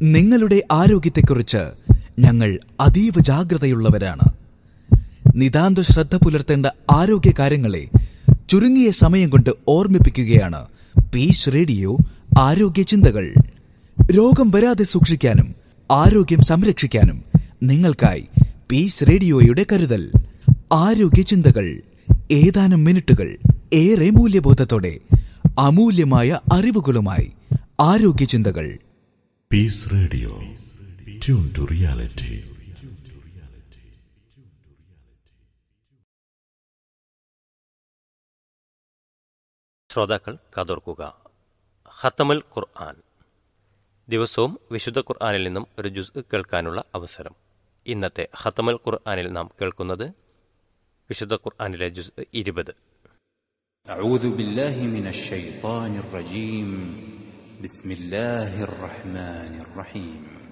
നിങ്ങളുടെ ആരോഗ്യത്തെക്കുറിച്ച് ഞങ്ങൾ അതീവ ജാഗ്രതയുള്ളവരാണ് നിതാന്ത ശ്രദ്ധ പുലർത്തേണ്ട ആരോഗ്യ കാര്യങ്ങളെ ചുരുങ്ങിയ സമയം കൊണ്ട് ഓർമ്മിപ്പിക്കുകയാണ് പീസ് റേഡിയോ ആരോഗ്യ ചിന്തകൾ രോഗം വരാതെ സൂക്ഷിക്കാനും ആരോഗ്യം സംരക്ഷിക്കാനും നിങ്ങൾക്കായി പീസ് റേഡിയോയുടെ കരുതൽ ആരോഗ്യ ചിന്തകൾ ഏതാനും മിനിറ്റുകൾ ഏറെ മൂല്യബോധത്തോടെ അമൂല്യമായ അറിവുകളുമായി ആരോഗ്യ ചിന്തകൾ peace radio tune to reality ശ്രോതാക്കൾ കാതോർക്കുക ഹത്തമുൽ ഖുർആൻ ദിവസവും വിശുദ്ധ ഖുർആനിൽ നിന്നും ഒരു ജുസ് കേൾക്കാനുള്ള അവസരം ഇന്നത്തെ ഹത്തമുൽ ഖുർആനിൽ നാം കേൾക്കുന്നത് വിശുദ്ധ ഖുർആനിലെ ജുസ് ഇരുപത് أعوذ بالله من الشيطان الرجيم بسم الله الرحمن الرحيم